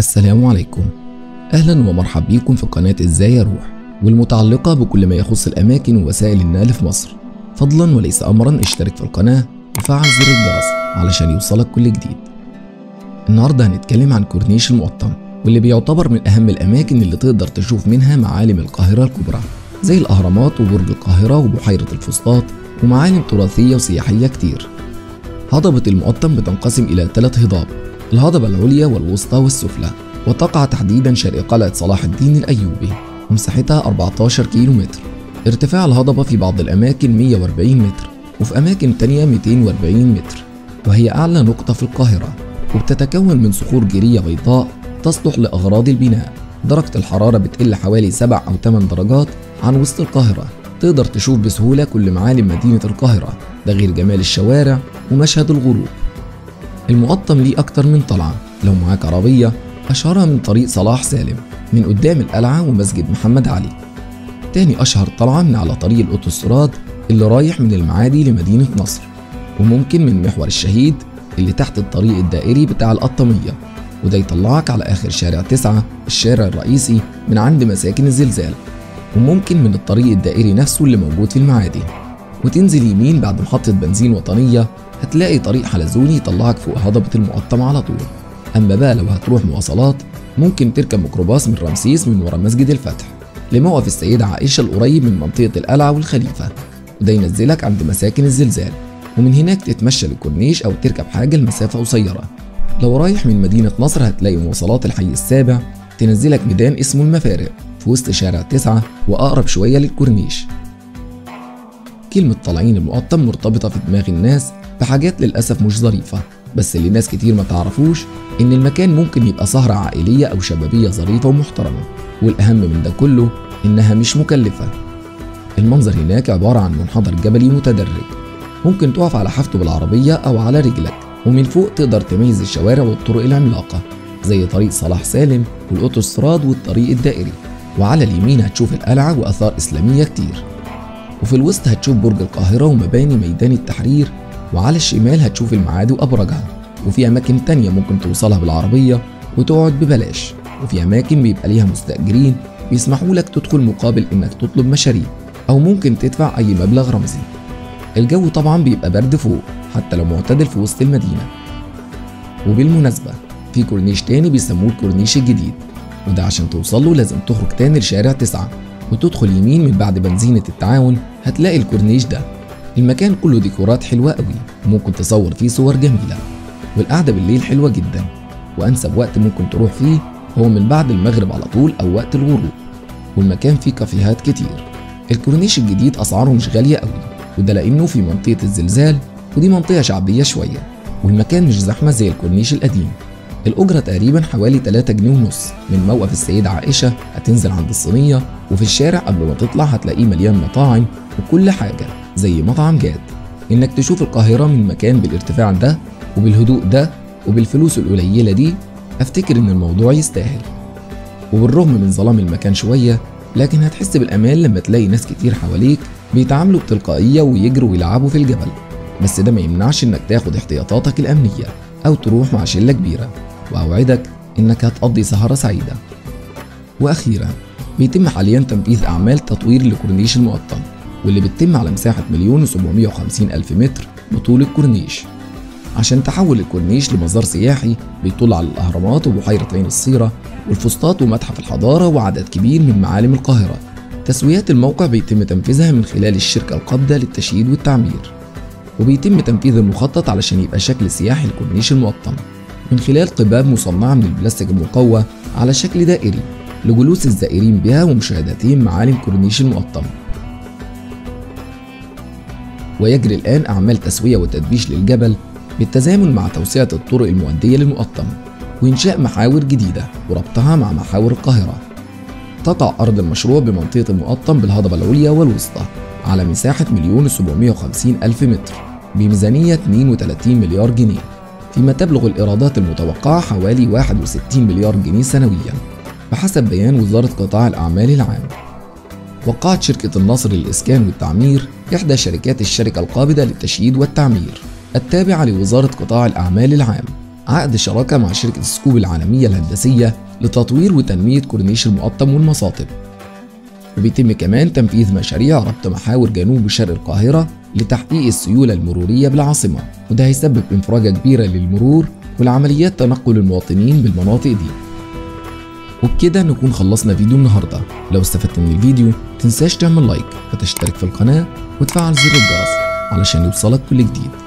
السلام عليكم أهلا ومرحبا بكم في قناة إزاي أروح والمتعلقة بكل ما يخص الأماكن ووسائل النقل في مصر فضلا وليس أمرا اشترك في القناة وفعل زر الجرس علشان يوصلك كل جديد النهاردة هنتكلم عن كورنيش المقطم واللي بيعتبر من أهم الأماكن اللي تقدر تشوف منها معالم القاهرة الكبرى زي الأهرامات وبرج القاهرة وبحيرة الفسطاط ومعالم تراثية وسياحية كتير هضبة المقطم بتنقسم إلى ثلاث هضاب الهضبة العليا والوسطى والسفلى وتقع تحديدا شرق قلعة صلاح الدين الأيوبي ومساحتها 14 كيلو متر ارتفاع الهضبة في بعض الأماكن 140 متر وفي أماكن تانية 240 متر وهي أعلى نقطة في القاهرة وبتتكون من صخور جيرية بيضاء تصلح لأغراض البناء درجة الحرارة بتقل حوالي 7 أو 8 درجات عن وسط القاهرة تقدر تشوف بسهولة كل معالم مدينة القاهرة ده غير جمال الشوارع ومشهد الغروب المقطم ليه أكتر من طلعة لو معاك عربية أشهرها من طريق صلاح سالم من قدام القلعة ومسجد محمد علي تاني أشهر طلعة من على طريق الأوتوستراد اللي رايح من المعادي لمدينة نصر وممكن من محور الشهيد اللي تحت الطريق الدائري بتاع القطامية وده يطلعك على آخر شارع تسعة الشارع الرئيسي من عند مساكن الزلزال وممكن من الطريق الدائري نفسه اللي موجود في المعادي وتنزل يمين بعد محطة بنزين وطنية هتلاقي طريق حلزوني يطلعك فوق هضبة المقطم على طول أما بقى لو هتروح مواصلات ممكن تركب ميكروباص من رمسيس من ورا مسجد الفتح لموقف السيدة عائشة القريب من منطقة القلعة والخليفة وده ينزلك عند مساكن الزلزال ومن هناك تتمشى للكورنيش أو تركب حاجة لمسافة قصيرة لو رايح من مدينة نصر هتلاقي مواصلات الحي السابع تنزلك ميدان اسمه المفارق في وسط شارع تسعة وأقرب شوية للكورنيش كلمة طالعين المقطم مرتبطة في دماغ الناس بحاجات للأسف مش ظريفة بس اللي ناس كتير ما تعرفوش إن المكان ممكن يبقى سهرة عائلية أو شبابية ظريفة ومحترمة والأهم من ده كله إنها مش مكلفة المنظر هناك عبارة عن منحدر جبلي متدرج ممكن تقف على حافته بالعربية أو على رجلك ومن فوق تقدر تميز الشوارع والطرق العملاقة زي طريق صلاح سالم والأوتوستراد والطريق الدائري وعلى اليمين هتشوف القلعة وآثار إسلامية كتير وفي الوسط هتشوف برج القاهرة ومباني ميدان التحرير وعلى الشمال هتشوف المعادي وأبراجها وفي أماكن تانية ممكن توصلها بالعربية وتقعد ببلاش وفي أماكن بيبقى ليها مستأجرين بيسمحوا لك تدخل مقابل إنك تطلب مشاريب أو ممكن تدفع أي مبلغ رمزي الجو طبعا بيبقى برد فوق حتى لو معتدل في وسط المدينة وبالمناسبة في كورنيش تاني بيسموه الكورنيش الجديد وده عشان توصله لازم تخرج تاني لشارع تسعة وتدخل يمين من بعد بنزينة التعاون هتلاقي الكورنيش ده المكان كله ديكورات حلوة قوي وممكن تصور فيه صور جميلة والقعدة بالليل حلوة جدا وأنسب وقت ممكن تروح فيه هو من بعد المغرب على طول أو وقت الغروب والمكان فيه كافيهات كتير الكورنيش الجديد أسعاره مش غالية قوي وده لأنه في منطقة الزلزال ودي منطقة شعبية شوية والمكان مش زحمة زي الكورنيش القديم الأجرة تقريبا حوالي 3 جنيه ونص من موقف السيدة عائشة هتنزل عند الصينية وفي الشارع قبل ما تطلع هتلاقيه مليان مطاعم وكل حاجة زي مطعم جاد إنك تشوف القاهرة من مكان بالارتفاع ده وبالهدوء ده وبالفلوس القليلة دي أفتكر إن الموضوع يستاهل وبالرغم من ظلام المكان شوية لكن هتحس بالأمان لما تلاقي ناس كتير حواليك بيتعاملوا بتلقائية ويجروا ويلعبوا في الجبل بس ده ما يمنعش إنك تاخد احتياطاتك الأمنية أو تروح مع شلة كبيرة وأوعدك إنك هتقضي سهرة سعيدة وأخيرا بيتم حاليا تنفيذ أعمال تطوير لكورنيش المقطم واللي بتتم على مساحة مليون وسبعمية وخمسين ألف متر بطول الكورنيش عشان تحول الكورنيش لمزار سياحي بيطل على الأهرامات وبحيرة عين الصيرة والفسطاط ومتحف الحضارة وعدد كبير من معالم القاهرة تسويات الموقع بيتم تنفيذها من خلال الشركة القابضة للتشييد والتعمير وبيتم تنفيذ المخطط علشان يبقى شكل سياحي لكورنيش المقطم من خلال قباب مصنعة من البلاستيك المقوى على شكل دائري لجلوس الزائرين بها ومشاهدتهم معالم كورنيش المقطم ويجري الآن أعمال تسوية وتدبيش للجبل بالتزامن مع توسعة الطرق المؤدية للمقطم وإنشاء محاور جديدة وربطها مع محاور القاهرة تقع أرض المشروع بمنطقة المقطم بالهضبة العليا والوسطى على مساحة مليون وسبعمية وخمسين ألف متر بميزانية 32 مليار جنيه فيما تبلغ الإيرادات المتوقعة حوالي 61 مليار جنيه سنويا بحسب بيان وزارة قطاع الأعمال العام وقعت شركة النصر للإسكان والتعمير إحدى شركات الشركة القابضة للتشييد والتعمير التابعة لوزارة قطاع الأعمال العام عقد شراكة مع شركة سكوب العالمية الهندسية لتطوير وتنمية كورنيش المقطم والمصاطب وبيتم كمان تنفيذ مشاريع ربط محاور جنوب وشرق القاهرة لتحقيق السيولة المرورية بالعاصمة وده هيسبب انفراجة كبيرة للمرور والعمليات تنقل المواطنين بالمناطق دي وبكده نكون خلصنا فيديو النهاردة لو استفدت من الفيديو تنساش تعمل لايك وتشترك في القناة وتفعل زر الجرس علشان يوصلك كل جديد